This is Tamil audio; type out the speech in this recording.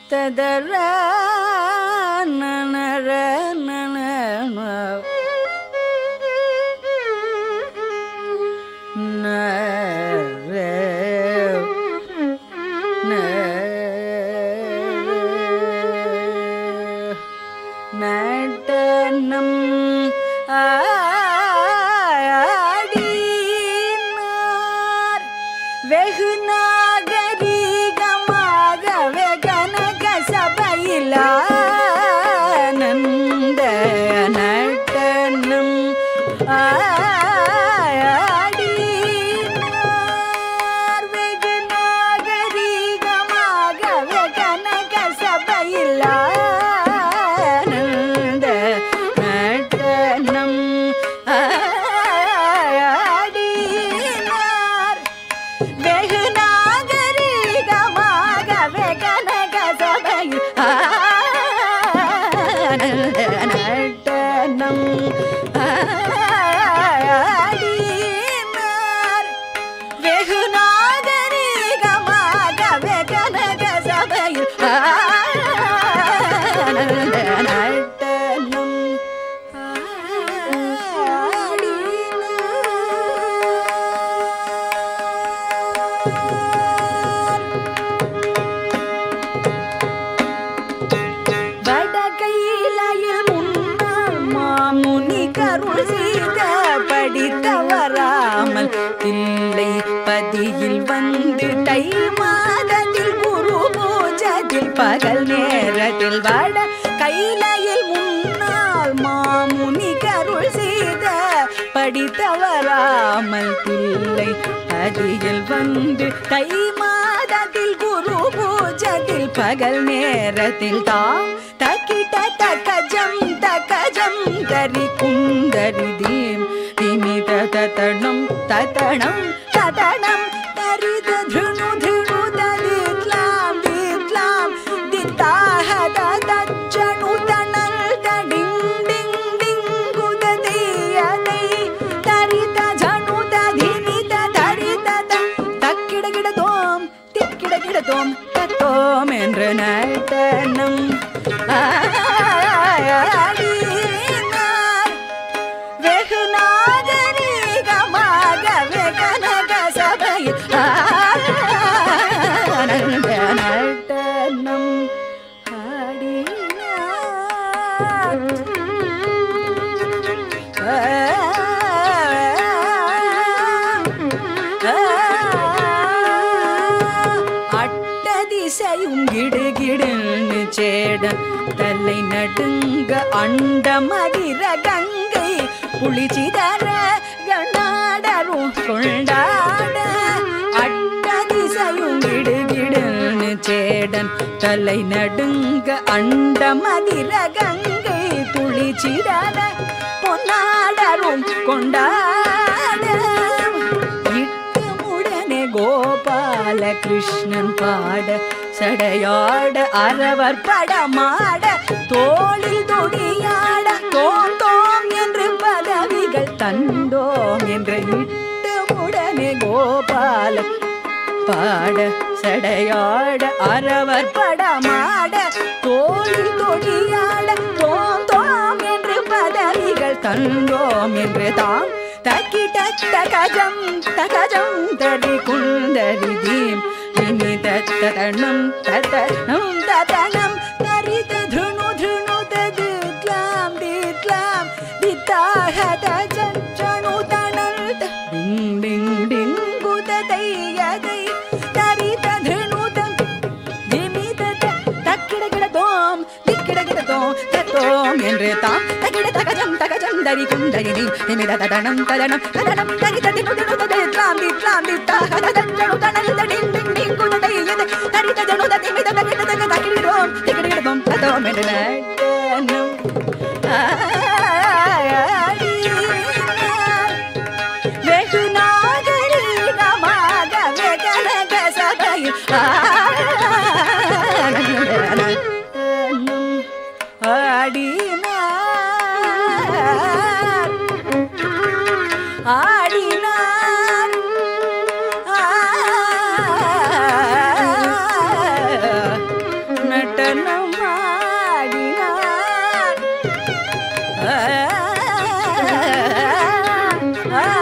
ததர நனர நனன. நர நடனம் ஆடினார் வெகு நாகரீகமாகவே கனக சபையிலானந்த நடனம் ஆடினார் வெகு நாகரீகமாகவே கனக சபையிலானந்த நடனம் ஆடினார் வெகு நாகரீகமாகவே கனக சபையில் ஆனந்த நடனம் ஆடினார் வெகு நாகரீகமாகவே கனக சபையில் ஆனந்த நடனம் வடகையிலையில் முன்னாள் மாமுனி கருள் செய்த படித்தவராமல் தில்லை பதியில் வந்து தை மாதத்தில் குரு பூஜத்தில் பகல் நேரத்தில் வட கைலையில் முன்னாள் மாமுனி கருள் செய்த படித்தவராமல் தில்லை பதியில் வந்து தை மாதத்தில் குரு பூஜத்தில் பகல் நேரத்தில் தாம் தக்கிட்ட தக்கஜம் தக்கஜம் தரி குந்தரி தீம் திமித தத்தணம் தத்தணம் தத்தணம் தரித திருணு திருணு ததித்லாம் தித்லாம் தித்தாக ததச்சணு தணல் தடிங் டிங் டிங் குததையதை தரித ஜனு ததிமித தரித தக்கிட கிட தோம் திக்கிட கிட தோம் தத்தோம் என்று நட்டனம் ஆடினார் வெகு நாகரீகமாக வெகனக சபையில் ஆனந்த நடனம் அட்டதிசையும் கிடுகிடுன்னு சேடன் தலை நடுங்க அண்டமதிர கங்கை புளிச்சிதற கண்ணாடரும் கொண்டாட அட்டதிசையும் கிடுகிடுன்னு சேடன் தலை நடுங்க அண்டமதிர கங்கை துளிச்சிதற பொன்னாடரும் கொண்டாட இட்டமுடனே கோபால கிருஷ்ணன் பாட சடையாட அரவர் படமாட தோளில் தொடியாட தோம் தோம் என்று பதவிகள் தந்தோம் என்ற இட்டமுடனே கோபால பாட சடையாட அரவர் படமாட தோளில் தொடியாட தோம் தோம் என்று பதவிகள் தந்தோம் என்று தாம் தக்கிட்ட தகஜம் தகஜம் தரி குந்தரி தீம் நிமி தத்தனம் தத்தனம் தத்தனம் தரித திருணு திருணு ததித்லாம் தித்லாம் தித்தாக தஜனு தணல் டிங் டிங் டிங் குததையதை தரித திருணு தம் திமிதத தக்கிட கிடதோம் திக்கிட கிடதோம் தத்தோம் என்று தாம் தக்கிட தகஜம் தகஜம் தரி குந்தரி திமித ததனம் ததனம் ததனம் தரி ததினு தினு ததித்லாம் தித்லாம் தித்தாக தஜனு தணல் தடிங் டிங் டிங் குததையதை தரி தஜனு ததிமித தகிட தக தக்கிடோம் திக்கிட கிடதோம் தத்தோம் என்று நடனம் ஆடினார். வெகு நாகரீகமாக வெகனக சபையில் ஆடினார். ஆடினார் ஆடினார் ஆ, நட்ட ஆ